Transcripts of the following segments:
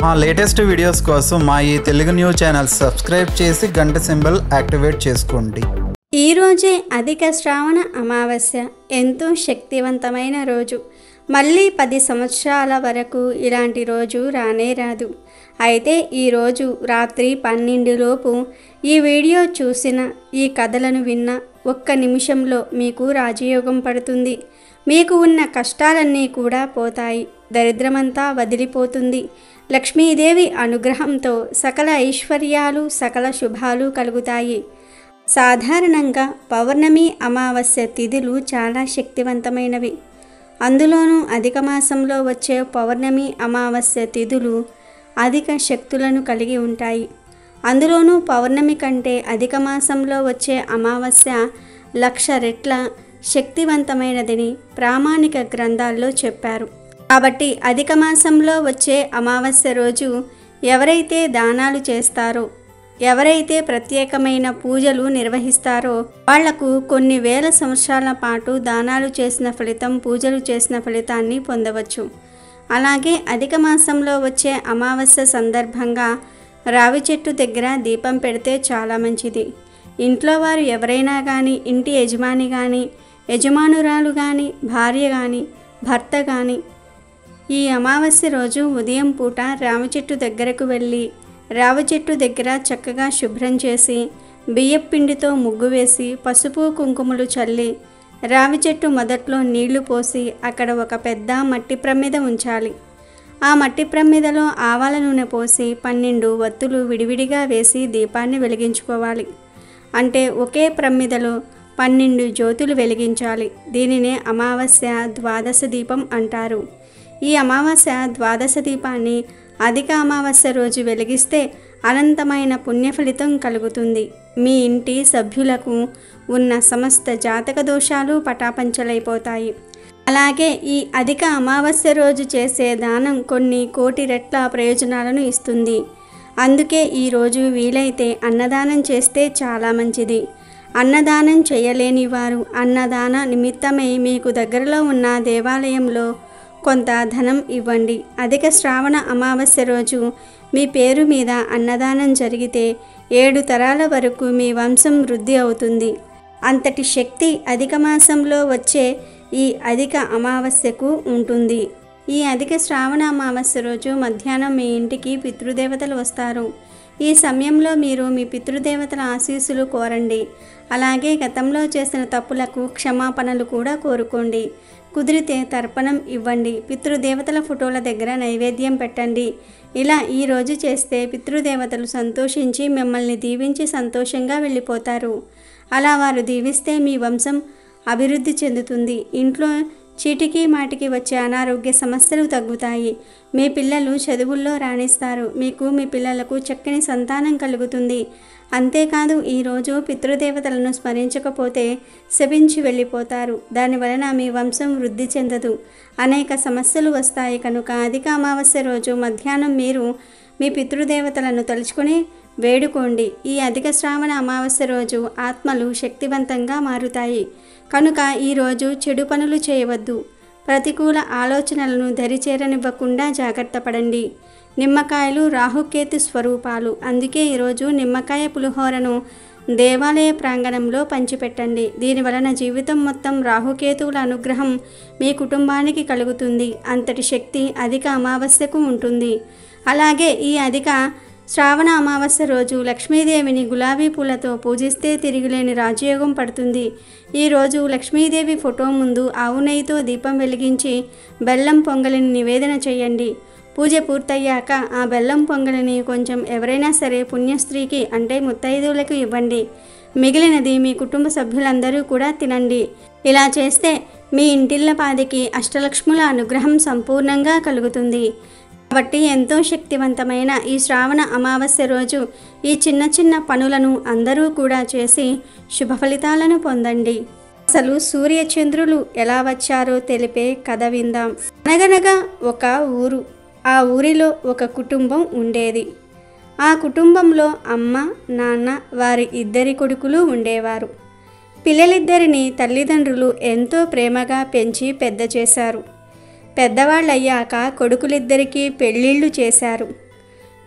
మా latest videos కోసం మా ఈ తెలుగు న్యూస్ ఛానల్ సబ్స్క్రైబ్ చేసి గంట సింబల్ యాక్టివేట్ చేసుకోండి ఈ రోజే అధిక శ్రావణ అమావాస్య ఎంతో శక్తివంతమైన రోజు మళ్ళీ పది సంవత్సరాల వరకు ఇలాంటి రోజు రానే రాదు అయితే ఈరోజు రాత్రి పన్నెండులోపు ఈ వీడియో చూసిన ఈ కథలను విన్న ఒక్క నిమిషంలో మీకు రాజయోగం పడుతుంది మీకు ఉన్న కష్టాలన్నీ కూడా పోతాయి దరిద్రమంతా వదిలిపోతుంది లక్ష్మీదేవి అనుగ్రహంతో సకల ఐశ్వర్యాలు సకల శుభాలు కలుగుతాయి సాధారణంగా పౌర్ణమి అమావాస్య తిథులు చాలా శక్తివంతమైనవి అందులోనూ అధిక మాసంలో వచ్చే పౌర్ణమి అమావాస్య తిథులు అధిక శక్తులను కలిగి ఉంటాయి అందులోనూ పౌర్ణమి కంటే అధిక మాసంలో వచ్చే అమావాస్య లక్ష రెట్ల శక్తివంతమైనదని ప్రామాణిక గ్రంథాల్లో చెప్పారు కాబట్టి అధిక మాసంలో వచ్చే అమావాస్య రోజు ఎవరైతే దానాలు చేస్తారో ఎవరైతే ప్రత్యేకమైన పూజలు నిర్వహిస్తారో వాళ్లకు కొన్ని వేల సంవత్సరాల పాటు దానాలు చేసిన ఫలితం పూజలు చేసిన ఫలితాన్ని పొందవచ్చు అలాగే అధిక మాసంలో వచ్చే అమావాస్య సందర్భంగా రావి చెట్టు దగ్గర దీపం పెడితే చాలా మంచిది ఇంట్లో వారు ఎవరైనా కానీ ఇంటి యజమాని కానీ యజమానురాలు కానీ భార్య కానీ భర్త కానీ ఈ అమావాస్య రోజు ఉదయం పూట రావి చెట్టు దగ్గరకు వెళ్ళి రావి చెట్టు దగ్గర చక్కగా శుభ్రం చేసి బియ్యపు పిండితో ముగ్గు వేసి పసుపు కుంకుమలు చల్లి రావి చెట్టు మొదట్లో నీళ్లు పోసి అక్కడ ఒక పెద్ద మట్టి ప్రమిద ఉంచాలి ఆ మట్టి ప్రమిదలో ఆవాల నూనె పోసి పన్నెండు వత్తులు విడివిడిగా వేసి దీపాన్ని వెలిగించుకోవాలి అంటే ఒకే ప్రమిదలో పన్నెండు జ్యోతులు వెలిగించాలి దీనినే అమావాస్య ద్వాదశ దీపం అంటారు ఈ అమావాస్య ద్వాదశ దీపాన్ని అధిక అమావాస్య రోజు వెలిగిస్తే అనంతమైన పుణ్య ఫలితం కలుగుతుంది మీ ఇంటి సభ్యులకు ఉన్న సమస్త జాతక దోషాలు పటాపంచలైపోతాయి అలాగే ఈ అధిక అమావాస్య రోజు చేసే దానం కొన్ని కోటి రెట్ల ప్రయోజనాలను ఇస్తుంది అందుకే ఈరోజు వీలైతే అన్నదానం చేస్తే చాలా మంచిది అన్నదానం చేయలేని వారు అన్నదాన నిమిత్తమై మీకు దగ్గరలో ఉన్న దేవాలయంలో కొంత ధనం ఇవ్వండి అధిక శ్రావణ అమావాస్య రోజు మీ పేరు మీద అన్నదానం జరిగితే ఏడు తరాల వరకు మీ వంశం వృద్ధి అవుతుంది అంతటి శక్తి అధిక మాసంలో వచ్చే ఈ అధిక అమావాస్యకు ఉంటుంది ఈ అధిక శ్రావణ అమావాస్య రోజు మధ్యాహ్నం మీ ఇంటికి పితృదేవతలు వస్తారు ఈ సమయంలో మీరు మీ పితృదేవతల ఆశీస్సులు కోరండి అలాగే గతంలో చేసిన తప్పులకు క్షమాపణలు కూడా కోరుకోండి కుదిరితే తర్పణం ఇవ్వండి పితృదేవతల ఫోటోల దగ్గర నైవేద్యం పెట్టండి ఇలా ఈ రోజు చేస్తే పితృదేవతలు సంతోషించి మిమ్మల్ని దీవించి సంతోషంగా వెళ్ళిపోతారు అలా వారు దీవిస్తే మీ వంశం అభివృద్ధి చెందుతుంది ఇంట్లో చీటికి మాటికి వచ్చే అనారోగ్య సమస్యలు తగ్గుతాయి మీ పిల్లలు చదువుల్లో రాణిస్తారు మీకు మీ పిల్లలకు చక్కని సంతానం కలుగుతుంది అంతేకాదు ఈరోజు పితృదేవతలను స్మరించకపోతే శపించి వెళ్ళిపోతారు దానివలన మీ వంశం వృద్ధి చెందదు అనేక సమస్యలు వస్తాయి కనుక అధిక అమావాస్య రోజు మధ్యాహ్నం మీరు మీ పితృదేవతలను తలుచుకుని వేడుకోండి ఈ అధిక శ్రావణ అమావాస్య రోజు ఆత్మలు శక్తివంతంగా మారుతాయి కనుక ఈరోజు చెడు పనులు చేయవద్దు ప్రతికూల ఆలోచనలను దరిచేరనివ్వకుండా జాగ్రత్త పడండి నిమ్మకాయలు రాహుకేతు స్వరూపాలు అందుకే ఈరోజు నిమ్మకాయ పులిహోరను దేవాలయ ప్రాంగణంలో పంచిపెట్టండి దీనివలన జీవితం మొత్తం రాహుకేతువుల అనుగ్రహం మీ కుటుంబానికి కలుగుతుంది అంతటి శక్తి అధిక అమావాస్యకు ఉంటుంది అలాగే ఈ అధిక శ్రావణ అమావాస్య రోజు లక్ష్మీదేవిని గులాబీ పూలతో పూజిస్తే తిరిగిలేని రాజయోగం పడుతుంది ఈరోజు లక్ష్మీదేవి ఫోటో ముందు ఆవు నెయ్యితో దీపం వెలిగించి బెల్లం పొంగలిని నివేదన చేయండి పూజ పూర్తయ్యాక ఆ బెల్లం పొంగలిని కొంచెం ఎవరైనా సరే పుణ్యస్త్రీకి అంటే ముత్తైదువులకు ఇవ్వండి మిగిలినది మీ కుటుంబ సభ్యులందరూ కూడా తినండి ఇలా చేస్తే మీ ఇంటిల్లపాదికి అష్టలక్ష్ముల అనుగ్రహం సంపూర్ణంగా కలుగుతుంది కాబట్టి ఎంతో శక్తివంతమైన ఈ శ్రావణ అమావాస్య రోజు ఈ చిన్న చిన్న పనులను అందరూ కూడా చేసి శుభ ఫలితాలను పొందండి అసలు సూర్యచంద్రులు ఎలా వచ్చారో తెలిపే కథ విందాం అనగనగా ఒక ఊరు ఆ ఊరిలో ఒక కుటుంబం ఉండేది ఆ కుటుంబంలో అమ్మ నాన్న వారి ఇద్దరి కొడుకులు ఉండేవారు పిల్లలిద్దరిని తల్లిదండ్రులు ఎంతో ప్రేమగా పెంచి పెద్ద చేశారు పెద్దవాళ్ళయ్యాక కొడుకులిద్దరికీ పెళ్ళిళ్ళు చేశారు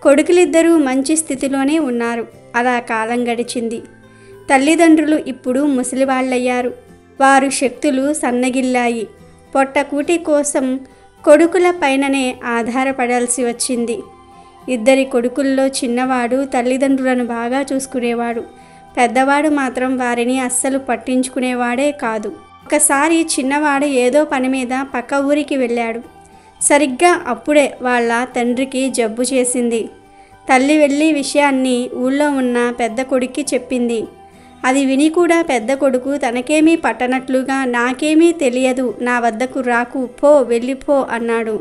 కొడుకులిద్దరూ మంచి స్థితిలోనే ఉన్నారు అలా కాలం గడిచింది తల్లిదండ్రులు ఇప్పుడు ముసలివాళ్ళయ్యారు వారు శక్తులు సన్నగిల్లాయి పొట్టకూటి కోసం కొడుకుల పైననే ఆధారపడాల్సి వచ్చింది ఇద్దరి కొడుకుల్లో చిన్నవాడు తల్లిదండ్రులను బాగా చూసుకునేవాడు పెద్దవాడు మాత్రం వారిని అస్సలు పట్టించుకునేవాడే కాదు ఒకసారి చిన్నవాడు ఏదో పని మీద పక్క ఊరికి వెళ్ళాడు సరిగ్గా అప్పుడే వాళ్ళ తండ్రికి జబ్బు చేసింది తల్లి వెళ్ళి విషయాన్ని ఊళ్ళో ఉన్న పెద్ద కొడుక్కి చెప్పింది అది విని కూడా పెద్ద కొడుకు తనకేమీ పట్టనట్లుగా నాకేమీ తెలియదు నా వద్దకు రాకు పో వెళ్ళిపో అన్నాడు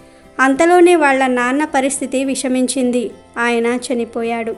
అంతలోనే వాళ్ళ నాన్న పరిస్థితి విషమించింది ఆయన చనిపోయాడు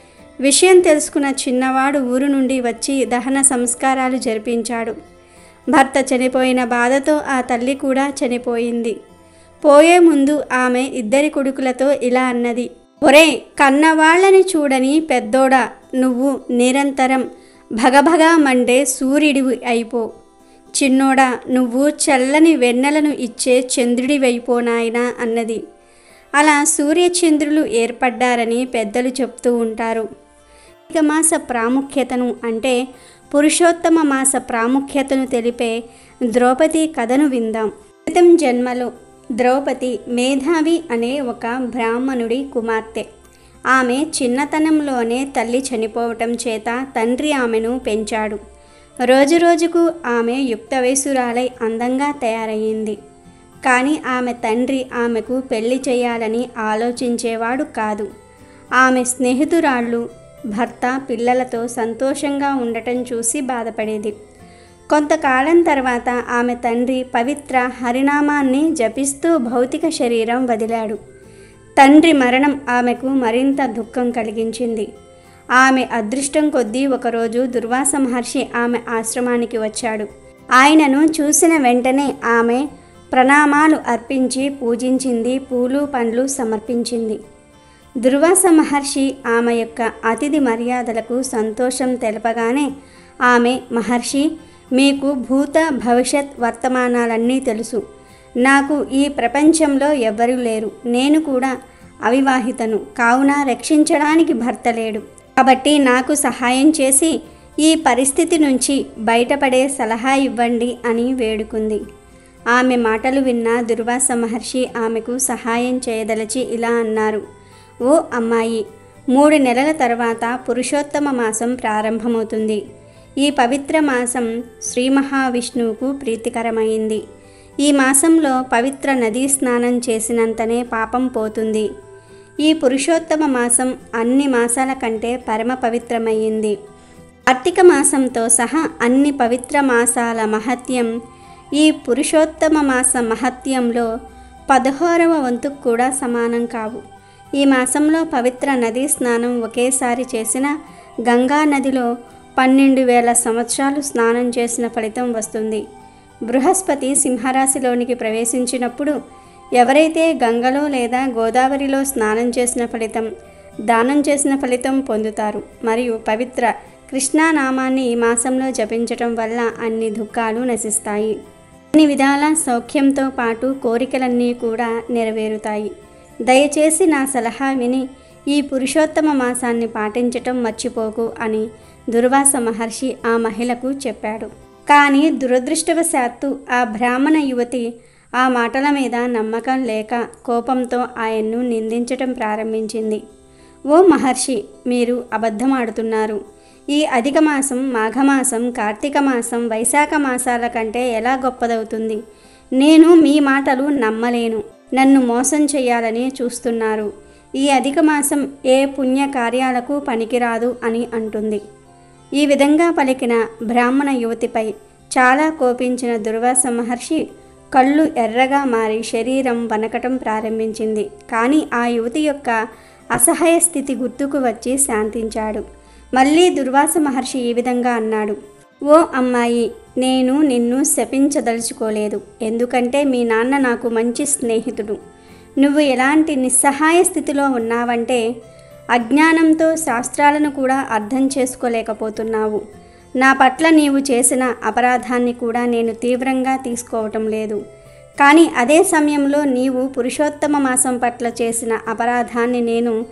విషయం తెలుసుకున్న చిన్నవాడు ఊరు నుండి వచ్చి దహన సంస్కారాలు జరిపించాడు భర్త చనిపోయిన బాధతో ఆ తల్లి కూడా చనిపోయింది పోయే ముందు ఆమె ఇద్దరి కొడుకులతో ఇలా అన్నది ఒరే కన్నవాళ్ళని చూడని పెద్దోడా నువ్వు నిరంతరం భగభగా మండే సూర్యుడివి అయిపో చిన్నోడా నువ్వు చల్లని వెన్నెలను ఇచ్చే చంద్రుడివైపో నాయనా అన్నది అలా సూర్యచంద్రులు ఏర్పడ్డారని పెద్దలు చెప్తూ ఉంటారు కార్తీక మాస ప్రాముఖ్యతను అంటే పురుషోత్తమ మాస ప్రాముఖ్యతను తెలిపే ద్రౌపది కథను విందాం క్రితం జన్మలో ద్రౌపది మేధావి అనే ఒక బ్రాహ్మణుడి కుమార్తె ఆమె చిన్నతనంలోనే తల్లి చనిపోవటం చేత తండ్రి ఆమెను పెంచాడు రోజురోజుకు ఆమె యుక్త వయసురాలై అందంగా తయారయ్యింది కానీ ఆమె తండ్రి ఆమెకు పెళ్లి చేయాలని ఆలోచించేవాడు కాదు ఆమె స్నేహితురాళ్ళు భర్త పిల్లలతో సంతోషంగా ఉండటం చూసి బాధపడేది కొంతకాలం తర్వాత ఆమె తండ్రి పవిత్ర హరినామాన్ని జపిస్తూ భౌతిక శరీరం వదిలాడు తండ్రి మరణం ఆమెకు మరింత దుఃఖం కలిగించింది ఆమె అదృష్టం కొద్దీ ఒకరోజు దుర్వాస మహర్షి ఆమె ఆశ్రమానికి వచ్చాడు ఆయనను చూసిన వెంటనే ఆమె ప్రణామాలు అర్పించి పూజించింది పూలు పండ్లు సమర్పించింది దుర్వాస మహర్షి ఆమె యొక్క అతిథి మర్యాదలకు సంతోషం తెలపగానే ఆమె మహర్షి మీకు భూత భవిష్యత్ వర్తమానాలన్నీ తెలుసు నాకు ఈ ప్రపంచంలో ఎవ్వరూ లేరు నేను కూడా అవివాహితను కావున రక్షించడానికి భర్త లేడు కాబట్టి నాకు సహాయం చేసి ఈ పరిస్థితి నుంచి బయటపడే సలహా ఇవ్వండి అని వేడుకుంది ఆమె మాటలు విన్న దుర్వాస మహర్షి ఆమెకు సహాయం చేయదలచి ఇలా అన్నారు ఓ అమ్మాయి మూడు నెలల తర్వాత పురుషోత్తమ మాసం ప్రారంభమవుతుంది ఈ పవిత్ర మాసం శ్రీ మహావిష్ణువుకు ప్రీతికరమైంది ఈ మాసంలో పవిత్ర నదీ స్నానం చేసినంతనే పాపం పోతుంది ఈ పురుషోత్తమ మాసం అన్ని మాసాల కంటే పరమ పవిత్రమైంది కార్తీక మాసంతో సహా అన్ని పవిత్ర మాసాల మహత్యం ఈ పురుషోత్తమ మాస మహత్యంలో పదహారవ వంతుకు కూడా సమానం కావు ఈ మాసంలో పవిత్ర నదీ స్నానం ఒకేసారి చేసిన గంగా నదిలో పన్నెండు వేల సంవత్సరాలు స్నానం చేసిన ఫలితం వస్తుంది బృహస్పతి సింహరాశిలోనికి ప్రవేశించినప్పుడు ఎవరైతే గంగలో లేదా గోదావరిలో స్నానం చేసిన ఫలితం దానం చేసిన ఫలితం పొందుతారు మరియు పవిత్ర కృష్ణానామాన్ని ఈ మాసంలో జపించటం వల్ల అన్ని దుఃఖాలు నశిస్తాయి అన్ని విధాల సౌఖ్యంతో పాటు కోరికలన్నీ కూడా నెరవేరుతాయి దయచేసి నా సలహా విని ఈ పురుషోత్తమ మాసాన్ని పాటించటం మర్చిపోకు అని దుర్వాస మహర్షి ఆ మహిళకు చెప్పాడు కానీ దురదృష్టవశాత్తు ఆ బ్రాహ్మణ యువతి ఆ మాటల మీద నమ్మకం లేక కోపంతో ఆయన్ను నిందించటం ప్రారంభించింది ఓ మహర్షి మీరు అబద్ధమాడుతున్నారు ఈ అధిక మాసం మాఘమాసం కార్తీక మాసం వైశాఖ మాసాల కంటే ఎలా గొప్పదవుతుంది నేను మీ మాటలు నమ్మలేను నన్ను మోసం చేయాలని చూస్తున్నారు ఈ అధిక మాసం ఏ పుణ్య కార్యాలకు పనికిరాదు అని అంటుంది ఈ విధంగా పలికిన బ్రాహ్మణ యువతిపై చాలా కోపించిన దుర్వాస మహర్షి కళ్ళు ఎర్రగా మారి శరీరం వనకటం ప్రారంభించింది కానీ ఆ యువతి యొక్క అసహాయ స్థితి గుర్తుకు వచ్చి శాంతించాడు మళ్ళీ దుర్వాస మహర్షి ఈ విధంగా అన్నాడు ఓ అమ్మాయి నేను నిన్ను శపించదలుచుకోలేదు ఎందుకంటే మీ నాన్న నాకు మంచి స్నేహితుడు నువ్వు ఎలాంటి నిస్సహాయ స్థితిలో ఉన్నావంటే అజ్ఞానంతో శాస్త్రాలను కూడా అర్థం చేసుకోలేకపోతున్నావు నా పట్ల నీవు చేసిన అపరాధాన్ని కూడా నేను తీవ్రంగా తీసుకోవటం లేదు కానీ అదే సమయంలో నీవు పురుషోత్తమ మాసం పట్ల చేసిన అపరాధాన్ని నేను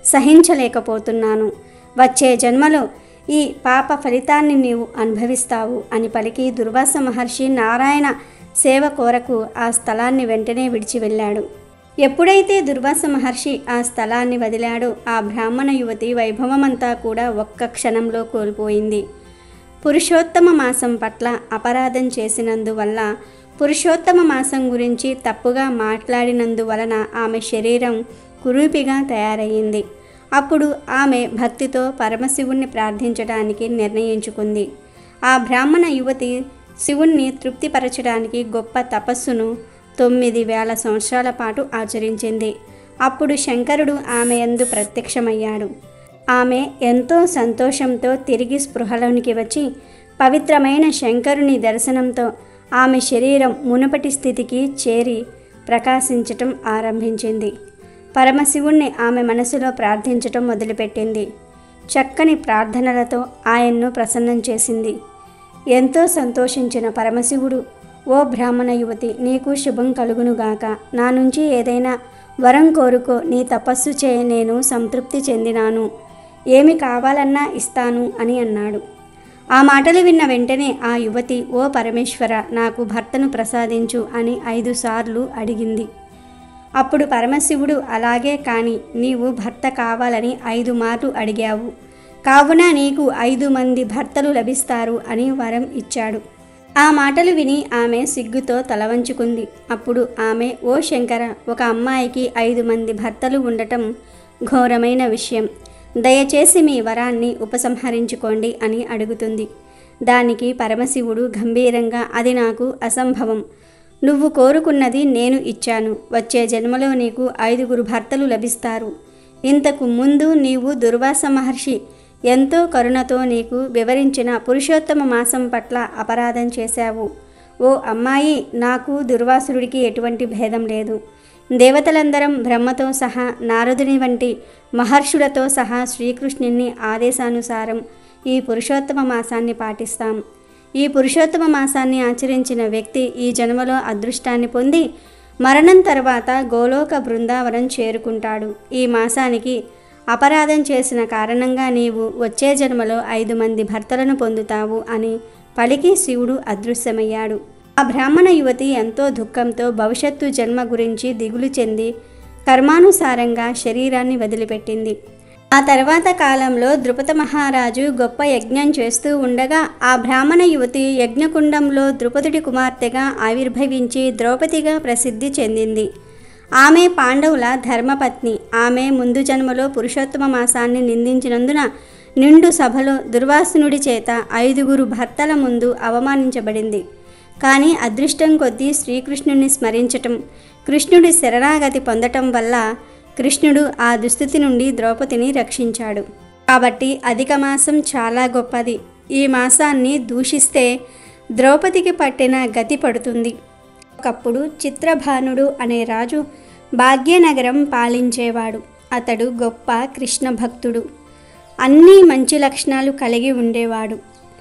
సహించలేకపోతున్నాను వచ్చే జన్మలో ఈ పాప ఫలితాన్ని నీవు అనుభవిస్తావు అని పలికి దుర్వాస మహర్షి నారాయణ సేవ కోరకు ఆ స్థలాన్ని వెంటనే విడిచి వెళ్ళాడు ఎప్పుడైతే దుర్వాస మహర్షి ఆ స్థలాన్ని వదిలాడో ఆ బ్రాహ్మణ యువతి వైభవమంతా కూడా ఒక్క క్షణంలో కోల్పోయింది పురుషోత్తమ మాసం పట్ల అపరాధం చేసినందువల్ల పురుషోత్తమ మాసం గురించి తప్పుగా మాట్లాడినందువలన ఆమె శరీరం కురూపిగా తయారయ్యింది అప్పుడు ఆమె భక్తితో పరమశివుణ్ణి ప్రార్థించడానికి నిర్ణయించుకుంది ఆ బ్రాహ్మణ యువతి శివుణ్ణి తృప్తిపరచడానికి గొప్ప తపస్సును తొమ్మిది వేల సంవత్సరాల పాటు ఆచరించింది అప్పుడు శంకరుడు ఆమె యందు ప్రత్యక్షమయ్యాడు ఆమె ఎంతో సంతోషంతో తిరిగి స్పృహలోనికి వచ్చి పవిత్రమైన శంకరుని దర్శనంతో ఆమె శరీరం మునుపటి స్థితికి చేరి ప్రకాశించటం ఆరంభించింది పరమశివుణ్ణి ఆమె మనసులో ప్రార్థించటం మొదలుపెట్టింది చక్కని ప్రార్థనలతో ఆయన్ను ప్రసన్నం చేసింది ఎంతో సంతోషించిన పరమశివుడు ఓ బ్రాహ్మణ యువతి నీకు శుభం కలుగునుగాక నా నుంచి ఏదైనా వరం కోరుకో నీ తపస్సు చే నేను సంతృప్తి చెందినాను ఏమి కావాలన్నా ఇస్తాను అని అన్నాడు ఆ మాటలు విన్న వెంటనే ఆ యువతి ఓ పరమేశ్వర నాకు భర్తను ప్రసాదించు అని ఐదు సార్లు అడిగింది అప్పుడు పరమశివుడు అలాగే కాని నీవు భర్త కావాలని ఐదు మార్లు అడిగావు కావున నీకు ఐదు మంది భర్తలు లభిస్తారు అని వరం ఇచ్చాడు ఆ మాటలు విని ఆమె సిగ్గుతో తలవంచుకుంది అప్పుడు ఆమె ఓ శంకర ఒక అమ్మాయికి ఐదు మంది భర్తలు ఉండటం ఘోరమైన విషయం దయచేసి మీ వరాన్ని ఉపసంహరించుకోండి అని అడుగుతుంది దానికి పరమశివుడు గంభీరంగా అది నాకు అసంభవం నువ్వు కోరుకున్నది నేను ఇచ్చాను వచ్చే జన్మలో నీకు ఐదుగురు భర్తలు లభిస్తారు ఇంతకు ముందు నీవు దుర్వాస మహర్షి ఎంతో కరుణతో నీకు వివరించిన పురుషోత్తమ మాసం పట్ల అపరాధం చేశావు ఓ అమ్మాయి నాకు దుర్వాసురుడికి ఎటువంటి భేదం లేదు దేవతలందరం బ్రహ్మతో సహా నారదుని వంటి మహర్షులతో సహా శ్రీకృష్ణుని ఆదేశానుసారం ఈ పురుషోత్తమ మాసాన్ని పాటిస్తాం ఈ పురుషోత్తమ మాసాన్ని ఆచరించిన వ్యక్తి ఈ జన్మలో అదృష్టాన్ని పొంది మరణం తర్వాత గోలోక బృందావనం చేరుకుంటాడు ఈ మాసానికి అపరాధం చేసిన కారణంగా నీవు వచ్చే జన్మలో ఐదు మంది భర్తలను పొందుతావు అని పలికి శివుడు అదృశ్యమయ్యాడు ఆ బ్రాహ్మణ యువతి ఎంతో దుఃఖంతో భవిష్యత్తు జన్మ గురించి దిగులు చెంది కర్మానుసారంగా శరీరాన్ని వదిలిపెట్టింది ఆ తర్వాత కాలంలో ద్రుపద మహారాజు గొప్ప యజ్ఞం చేస్తూ ఉండగా ఆ బ్రాహ్మణ యువతి యజ్ఞకుండంలో ద్రుపదుడి కుమార్తెగా ఆవిర్భవించి ద్రౌపదిగా ప్రసిద్ధి చెందింది ఆమె పాండవుల ధర్మపత్ని ఆమె ముందు జన్మలో పురుషోత్తమ మాసాన్ని నిందించినందున నిండు సభలో దుర్వాసునుడి చేత ఐదుగురు భర్తల ముందు అవమానించబడింది కానీ అదృష్టం కొద్దీ శ్రీకృష్ణుని స్మరించటం కృష్ణుడి శరణాగతి పొందటం వల్ల కృష్ణుడు ఆ దుస్థితి నుండి ద్రౌపదిని రక్షించాడు కాబట్టి అధిక మాసం చాలా గొప్పది ఈ మాసాన్ని దూషిస్తే ద్రౌపదికి పట్టిన గతి పడుతుంది ఒకప్పుడు చిత్రభానుడు అనే రాజు భాగ్యనగరం పాలించేవాడు అతడు గొప్ప కృష్ణ భక్తుడు అన్ని మంచి లక్షణాలు కలిగి ఉండేవాడు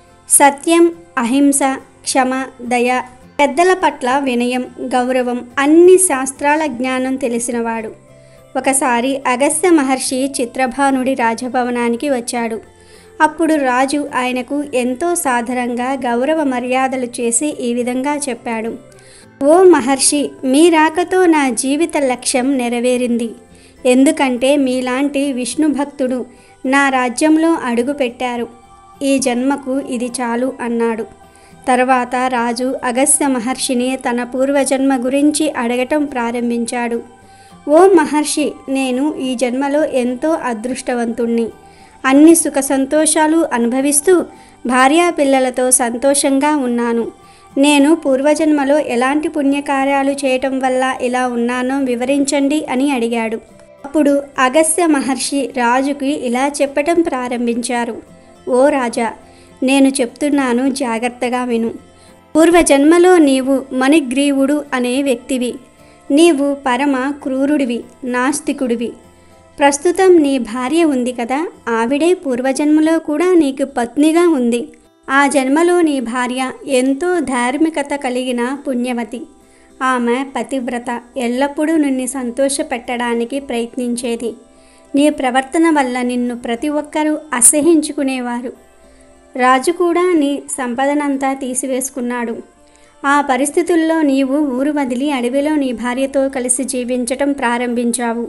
సత్యం అహింస క్షమ దయ పెద్దల పట్ల వినయం గౌరవం అన్ని శాస్త్రాల జ్ఞానం తెలిసినవాడు ఒకసారి అగస్త్య మహర్షి చిత్రభానుడి రాజభవనానికి వచ్చాడు అప్పుడు రాజు ఆయనకు ఎంతో సాధారణంగా గౌరవ మర్యాదలు చేసి ఈ విధంగా చెప్పాడు ఓ మహర్షి మీ రాకతో నా జీవిత లక్ష్యం నెరవేరింది ఎందుకంటే మీలాంటి విష్ణు భక్తుడు నా రాజ్యంలో అడుగుపెట్టారు ఈ జన్మకు ఇది చాలు అన్నాడు తర్వాత రాజు అగస్త్య మహర్షిని తన పూర్వజన్మ గురించి అడగటం ప్రారంభించాడు ఓ మహర్షి నేను ఈ జన్మలో ఎంతో అదృష్టవంతుణ్ణి అన్ని సుఖ సంతోషాలు అనుభవిస్తూ భార్యా పిల్లలతో సంతోషంగా ఉన్నాను నేను పూర్వజన్మలో ఎలాంటి పుణ్యకార్యాలు చేయటం వల్ల ఇలా ఉన్నానో వివరించండి అని అడిగాడు అప్పుడు అగస్త్య మహర్షి రాజుకి ఇలా చెప్పటం ప్రారంభించారు ఓ రాజా నేను చెప్తున్నాను జాగ్రత్తగా విను పూర్వజన్మలో నీవు మణిగ్రీవుడు అనే వ్యక్తివి నీవు పరమ క్రూరుడివి నాస్తికుడివి ప్రస్తుతం నీ భార్య ఉంది కదా ఆవిడే పూర్వజన్మలో కూడా నీకు పత్నిగా ఉంది ఆ జన్మలో నీ భార్య ఎంతో ధార్మికత కలిగిన పుణ్యవతి ఆమె పతివ్రత ఎల్లప్పుడూ నిన్ను సంతోషపెట్టడానికి ప్రయత్నించేది నీ ప్రవర్తన వల్ల నిన్ను ప్రతి ఒక్కరూ అసహించుకునేవారు రాజు కూడా నీ సంపదనంతా తీసివేసుకున్నాడు ఆ పరిస్థితుల్లో నీవు ఊరు వదిలి అడవిలో నీ భార్యతో కలిసి జీవించటం ప్రారంభించావు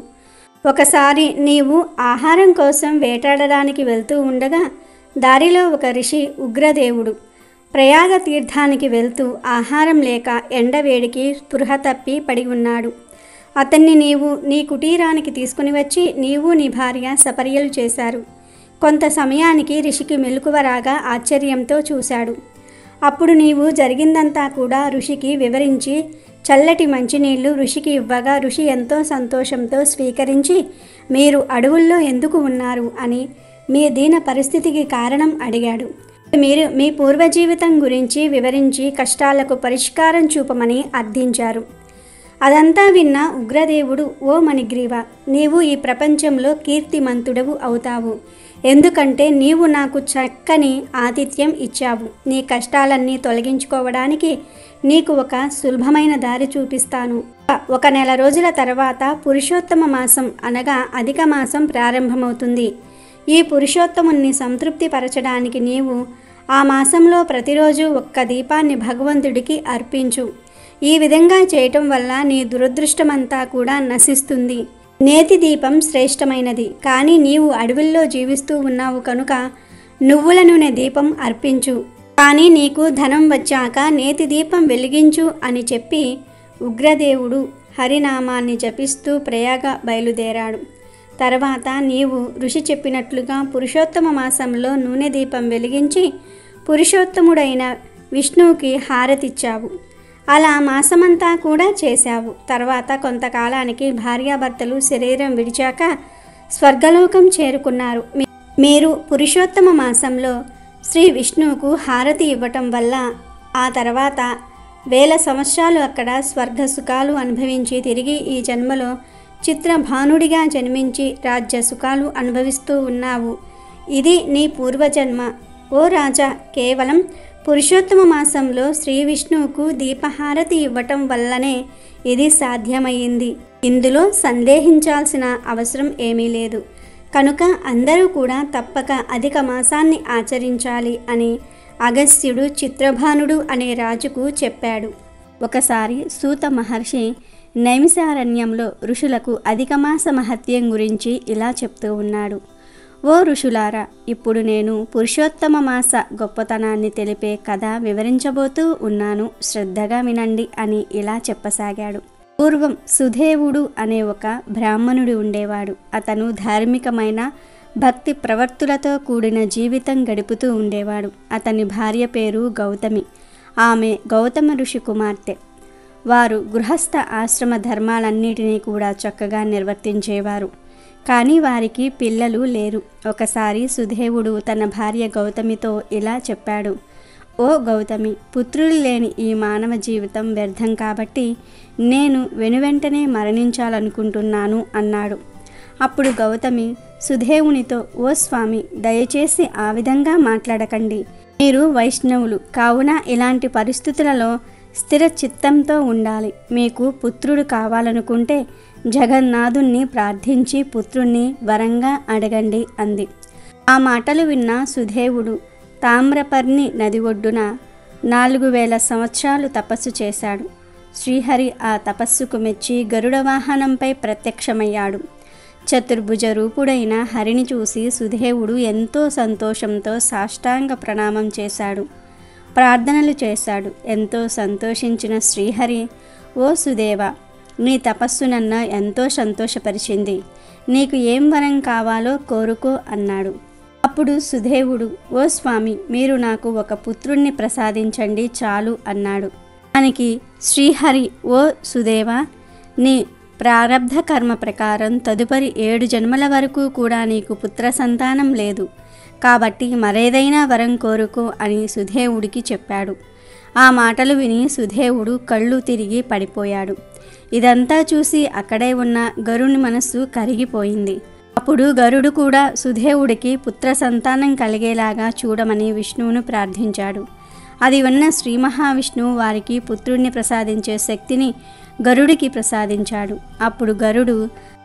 ఒకసారి నీవు ఆహారం కోసం వేటాడడానికి వెళ్తూ ఉండగా దారిలో ఒక ఋషి ఉగ్రదేవుడు ప్రయాగ తీర్థానికి వెళ్తూ ఆహారం లేక ఎండవేడికి స్పృహ తప్పి పడి ఉన్నాడు అతన్ని నీవు నీ కుటీరానికి తీసుకుని వచ్చి నీవు నీ భార్య సపర్యలు చేశారు కొంత సమయానికి ఋషికి మెలకువ రాగా ఆశ్చర్యంతో చూశాడు అప్పుడు నీవు జరిగిందంతా కూడా ఋషికి వివరించి చల్లటి మంచినీళ్లు ఋషికి ఇవ్వగా ఋషి ఎంతో సంతోషంతో స్వీకరించి మీరు అడవుల్లో ఎందుకు ఉన్నారు అని మీ దీన పరిస్థితికి కారణం అడిగాడు మీరు మీ పూర్వ జీవితం గురించి వివరించి కష్టాలకు పరిష్కారం చూపమని అర్థించారు అదంతా విన్న ఉగ్రదేవుడు ఓ మణిగ్రీవ నీవు ఈ ప్రపంచంలో కీర్తిమంతుడవు అవుతావు ఎందుకంటే నీవు నాకు చక్కని ఆతిథ్యం ఇచ్చావు నీ కష్టాలన్నీ తొలగించుకోవడానికి నీకు ఒక సులభమైన దారి చూపిస్తాను ఒక నెల రోజుల తర్వాత పురుషోత్తమ మాసం అనగా అధిక మాసం ప్రారంభమవుతుంది ఈ పురుషోత్తముని సంతృప్తిపరచడానికి నీవు ఆ మాసంలో ప్రతిరోజు ఒక్క దీపాన్ని భగవంతుడికి అర్పించు ఈ విధంగా చేయటం వల్ల నీ దురదృష్టమంతా కూడా నశిస్తుంది నేతి దీపం శ్రేష్టమైనది కానీ నీవు అడవుల్లో జీవిస్తూ ఉన్నావు కనుక నువ్వుల నూనె దీపం అర్పించు కానీ నీకు ధనం వచ్చాక నేతి దీపం వెలిగించు అని చెప్పి ఉగ్రదేవుడు హరినామాన్ని జపిస్తూ ప్రయాగ బయలుదేరాడు తర్వాత నీవు ఋషి చెప్పినట్లుగా పురుషోత్తమ మాసంలో నూనె దీపం వెలిగించి పురుషోత్తముడైన విష్ణువుకి హారతిచ్చావు అలా మాసమంతా కూడా చేశావు తర్వాత కొంతకాలానికి భార్యాభర్తలు శరీరం విడిచాక స్వర్గలోకం చేరుకున్నారు మీ- మీరు పురుషోత్తమ మాసంలో శ్రీ విష్ణువుకు హారతి ఇవ్వటం వల్ల ఆ తర్వాత వేల సంవత్సరాలు అక్కడ స్వర్గ సుఖాలు అనుభవించి తిరిగి ఈ జన్మలో చిత్రభానుడిగా జన్మించి రాజ్య సుఖాలు అనుభవిస్తూ ఉన్నావు ఇది నీ పూర్వజన్మ ఓ రాజా కేవలం పురుషోత్తమ మాసంలో శ్రీ విష్ణువుకు దీపహారతి ఇవ్వటం వల్లనే ఇది సాధ్యమయ్యింది ఇందులో సందేహించాల్సిన అవసరం ఏమీ లేదు కనుక అందరూ కూడా తప్పక అధిక మాసాన్ని ఆచరించాలి అని అగస్త్యుడు చిత్రభానుడు అనే రాజుకు చెప్పాడు ఒకసారి సూత మహర్షి నైమిసారణ్యంలో ఋషులకు అధిక మాస మహత్యం గురించి ఇలా చెప్తూ ఉన్నాడు ఓ ఋషులారా ఇప్పుడు నేను పురుషోత్తమ మాస గొప్పతనాన్ని తెలిపే కథ వివరించబోతూ ఉన్నాను శ్రద్ధగా వినండి అని ఇలా చెప్పసాగాడు పూర్వం సుధేవుడు అనే ఒక బ్రాహ్మణుడు ఉండేవాడు అతను ధార్మికమైన భక్తి ప్రవర్తులతో కూడిన జీవితం గడుపుతూ ఉండేవాడు అతని భార్య పేరు గౌతమి ఆమె గౌతమ ఋషి కుమార్తె వారు గృహస్థ ఆశ్రమ ధర్మాలన్నిటినీ కూడా చక్కగా నిర్వర్తించేవారు కానీ వారికి పిల్లలు లేరు ఒకసారి సుధేవుడు తన భార్య గౌతమితో ఇలా చెప్పాడు ఓ గౌతమి పుత్రులు లేని ఈ మానవ జీవితం వ్యర్థం కాబట్టి నేను వెనువెంటనే మరణించాలనుకుంటున్నాను అన్నాడు అప్పుడు గౌతమి సుధేవునితో ఓ స్వామి దయచేసి ఆ విధంగా మాట్లాడకండి మీరు వైష్ణవులు కావున ఇలాంటి పరిస్థితులలో స్థిర చిత్తంతో ఉండాలి మీకు పుత్రుడు కావాలనుకుంటే జగన్నాథుణ్ణి ప్రార్థించి పుత్రుణ్ణి వరంగా అడగండి అంది ఆ మాటలు విన్న సుధేవుడు తామ్రపర్ణి నది ఒడ్డున నాలుగు వేల సంవత్సరాలు తపస్సు చేశాడు శ్రీహరి ఆ తపస్సుకు మెచ్చి గరుడ వాహనంపై ప్రత్యక్షమయ్యాడు చతుర్భుజ రూపుడైన హరిని చూసి సుధేవుడు ఎంతో సంతోషంతో సాష్టాంగ ప్రణామం చేశాడు ప్రార్థనలు చేశాడు ఎంతో సంతోషించిన శ్రీహరి ఓ సుదేవ నీ తపస్సు నన్న ఎంతో సంతోషపరిచింది నీకు ఏం వరం కావాలో కోరుకో అన్నాడు అప్పుడు సుధేవుడు ఓ స్వామి మీరు నాకు ఒక పుత్రుణ్ణి ప్రసాదించండి చాలు అన్నాడు దానికి శ్రీహరి ఓ సుదేవ నీ ప్రారబ్ధ కర్మ ప్రకారం తదుపరి ఏడు జన్మల వరకు కూడా నీకు పుత్ర సంతానం లేదు కాబట్టి మరేదైనా వరం కోరుకో అని సుధేవుడికి చెప్పాడు ఆ మాటలు విని సుధేవుడు కళ్ళు తిరిగి పడిపోయాడు ఇదంతా చూసి అక్కడే ఉన్న గరుని మనస్సు కరిగిపోయింది అప్పుడు గరుడు కూడా సుధేవుడికి పుత్ర సంతానం కలిగేలాగా చూడమని విష్ణువును ప్రార్థించాడు అది విన్న శ్రీ మహావిష్ణువు వారికి పుత్రుణ్ణి ప్రసాదించే శక్తిని గరుడికి ప్రసాదించాడు అప్పుడు గరుడు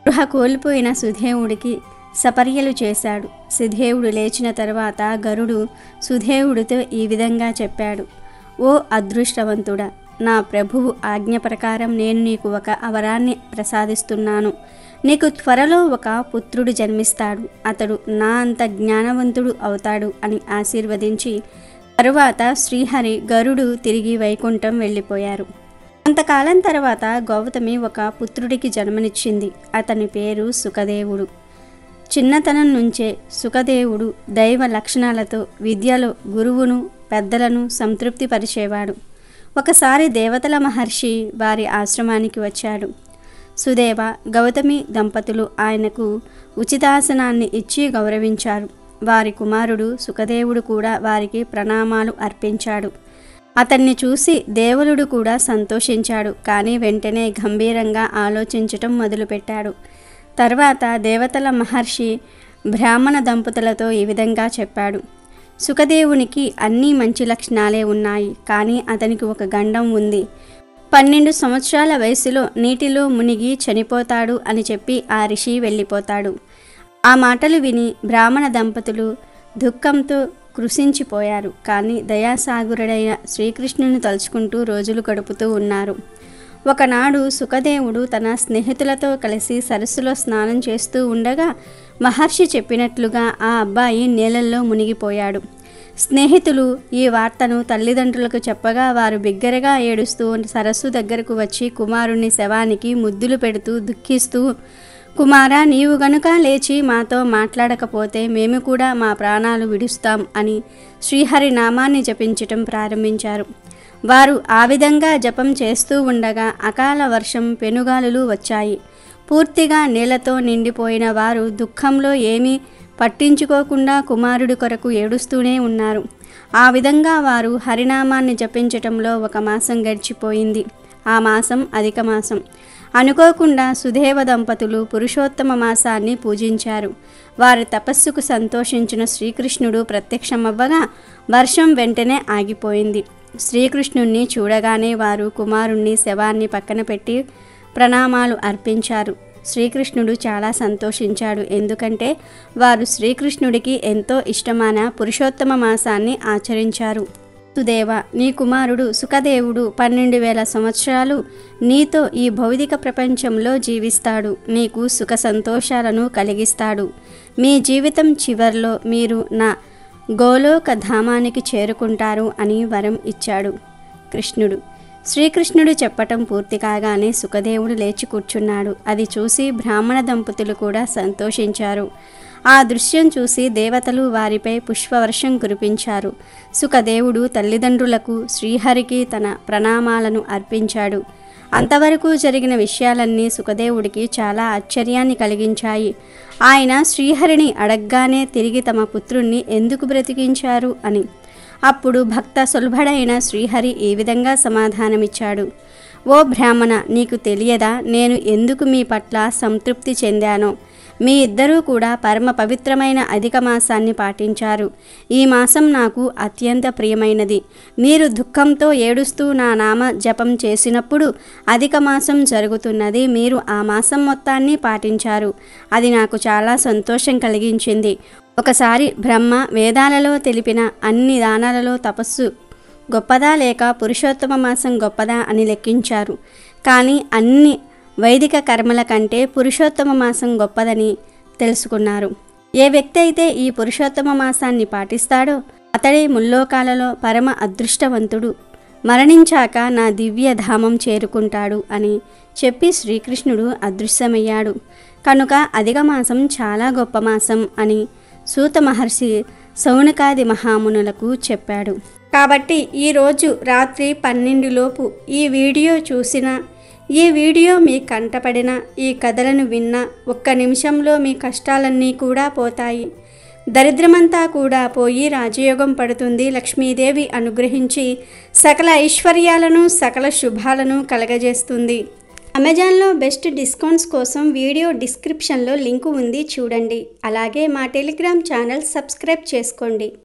గృహ కోల్పోయిన సుధేవుడికి సపర్యలు చేశాడు సుధేవుడు లేచిన తర్వాత గరుడు సుధేవుడితో ఈ విధంగా చెప్పాడు ఓ అదృష్టవంతుడా నా ప్రభువు ఆజ్ఞ ప్రకారం నేను నీకు ఒక అవరాన్ని ప్రసాదిస్తున్నాను నీకు త్వరలో ఒక పుత్రుడు జన్మిస్తాడు అతడు నా అంత జ్ఞానవంతుడు అవుతాడు అని ఆశీర్వదించి తరువాత శ్రీహరి గరుడు తిరిగి వైకుంఠం వెళ్ళిపోయారు కొంతకాలం తర్వాత గౌతమి ఒక పుత్రుడికి జన్మనిచ్చింది అతని పేరు సుఖదేవుడు చిన్నతనం నుంచే సుఖదేవుడు దైవ లక్షణాలతో విద్యలో గురువును పెద్దలను సంతృప్తిపరిచేవాడు ఒకసారి దేవతల మహర్షి వారి ఆశ్రమానికి వచ్చాడు సుదేవ గౌతమి దంపతులు ఆయనకు ఉచితాసనాన్ని ఇచ్చి గౌరవించారు వారి కుమారుడు సుఖదేవుడు కూడా వారికి ప్రణామాలు అర్పించాడు అతన్ని చూసి దేవులుడు కూడా సంతోషించాడు కానీ వెంటనే గంభీరంగా ఆలోచించటం మొదలుపెట్టాడు తర్వాత దేవతల మహర్షి బ్రాహ్మణ దంపతులతో ఈ విధంగా చెప్పాడు సుఖదేవునికి అన్ని మంచి లక్షణాలే ఉన్నాయి కానీ అతనికి ఒక గండం ఉంది పన్నెండు సంవత్సరాల వయసులో నీటిలో మునిగి చనిపోతాడు అని చెప్పి ఆ ఋషి వెళ్ళిపోతాడు ఆ మాటలు విని బ్రాహ్మణ దంపతులు దుఃఖంతో కృషించిపోయారు కానీ దయాసాగురుడైన శ్రీకృష్ణుని తలుచుకుంటూ రోజులు గడుపుతూ ఉన్నారు ఒకనాడు సుఖదేవుడు తన స్నేహితులతో కలిసి సరస్సులో స్నానం చేస్తూ ఉండగా మహర్షి చెప్పినట్లుగా ఆ అబ్బాయి నీళ్ళల్లో మునిగిపోయాడు స్నేహితులు ఈ వార్తను తల్లిదండ్రులకు చెప్పగా వారు బిగ్గరగా ఏడుస్తూ సరస్సు దగ్గరకు వచ్చి కుమారుని శవానికి ముద్దులు పెడుతూ దుఃఖిస్తూ కుమారా నీవు గనుక లేచి మాతో మాట్లాడకపోతే మేము కూడా మా ప్రాణాలు విడుస్తాం అని శ్రీహరి నామాన్ని జపించటం ప్రారంభించారు వారు ఆ విధంగా జపం చేస్తూ ఉండగా అకాల వర్షం పెనుగాలులు వచ్చాయి పూర్తిగా నీళ్లతో నిండిపోయిన వారు దుఃఖంలో ఏమీ పట్టించుకోకుండా కుమారుడి కొరకు ఏడుస్తూనే ఉన్నారు ఆ విధంగా వారు హరినామాన్ని జపించటంలో ఒక మాసం గడిచిపోయింది ఆ మాసం అధిక మాసం అనుకోకుండా సుధేవ దంపతులు పురుషోత్తమ మాసాన్ని పూజించారు వారి తపస్సుకు సంతోషించిన శ్రీకృష్ణుడు ప్రత్యక్షమవ్వగా వర్షం వెంటనే ఆగిపోయింది శ్రీకృష్ణుణ్ణి చూడగానే వారు కుమారుణ్ణి శవాన్ని పక్కన పెట్టి ప్రణామాలు అర్పించారు శ్రీకృష్ణుడు చాలా సంతోషించాడు ఎందుకంటే వారు శ్రీకృష్ణుడికి ఎంతో ఇష్టమైన పురుషోత్తమ మాసాన్ని ఆచరించారు సుదేవ నీ కుమారుడు సుఖదేవుడు పన్నెండు వేల సంవత్సరాలు నీతో ఈ భౌతిక ప్రపంచంలో జీవిస్తాడు నీకు సుఖ సంతోషాలను కలిగిస్తాడు మీ జీవితం చివర్లో మీరు నా గోలోక ధామానికి చేరుకుంటారు అని వరం ఇచ్చాడు కృష్ణుడు శ్రీకృష్ణుడు చెప్పటం పూర్తి కాగానే సుఖదేవుడు లేచి కూర్చున్నాడు అది చూసి బ్రాహ్మణ దంపతులు కూడా సంతోషించారు ఆ దృశ్యం చూసి దేవతలు వారిపై పుష్పవర్షం కురిపించారు సుఖదేవుడు తల్లిదండ్రులకు శ్రీహరికి తన ప్రణామాలను అర్పించాడు అంతవరకు జరిగిన విషయాలన్నీ సుఖదేవుడికి చాలా ఆశ్చర్యాన్ని కలిగించాయి ఆయన శ్రీహరిని అడగ్గానే తిరిగి తమ పుత్రుణ్ణి ఎందుకు బ్రతికించారు అని అప్పుడు భక్త సులభడైన శ్రీహరి ఈ విధంగా సమాధానమిచ్చాడు ఓ బ్రాహ్మణ నీకు తెలియదా నేను ఎందుకు మీ పట్ల సంతృప్తి చెందానో మీ ఇద్దరూ కూడా పరమ పవిత్రమైన అధిక మాసాన్ని పాటించారు ఈ మాసం నాకు అత్యంత ప్రియమైనది మీరు దుఃఖంతో ఏడుస్తూ నా నామ జపం చేసినప్పుడు అధిక మాసం జరుగుతున్నది మీరు ఆ మాసం మొత్తాన్ని పాటించారు అది నాకు చాలా సంతోషం కలిగించింది ఒకసారి బ్రహ్మ వేదాలలో తెలిపిన అన్ని దానాలలో తపస్సు గొప్పదా లేక పురుషోత్తమ మాసం గొప్పదా అని లెక్కించారు కానీ అన్ని వైదిక కర్మల కంటే పురుషోత్తమ మాసం గొప్పదని తెలుసుకున్నారు ఏ వ్యక్తి అయితే ఈ పురుషోత్తమ మాసాన్ని పాటిస్తాడో అతడే ముల్లోకాలలో పరమ అదృష్టవంతుడు మరణించాక నా దివ్య ధామం చేరుకుంటాడు అని చెప్పి శ్రీకృష్ణుడు అదృశ్యమయ్యాడు కనుక అధిక మాసం చాలా గొప్ప మాసం అని సూత మహర్షి సౌనకాది మహామునులకు చెప్పాడు కాబట్టి ఈరోజు రాత్రి పన్నెండులోపు ఈ వీడియో చూసిన ఈ వీడియో మీ కంటపడిన ఈ కథలను విన్న ఒక్క నిమిషంలో మీ కష్టాలన్నీ కూడా పోతాయి దరిద్రమంతా కూడా పోయి రాజయోగం పడుతుంది లక్ష్మీదేవి అనుగ్రహించి సకల ఐశ్వర్యాలను సకల శుభాలను కలగజేస్తుంది అమెజాన్లో బెస్ట్ డిస్కౌంట్స్ కోసం వీడియో డిస్క్రిప్షన్లో లింకు ఉంది చూడండి అలాగే మా టెలిగ్రామ్ ఛానల్ సబ్స్క్రైబ్ చేసుకోండి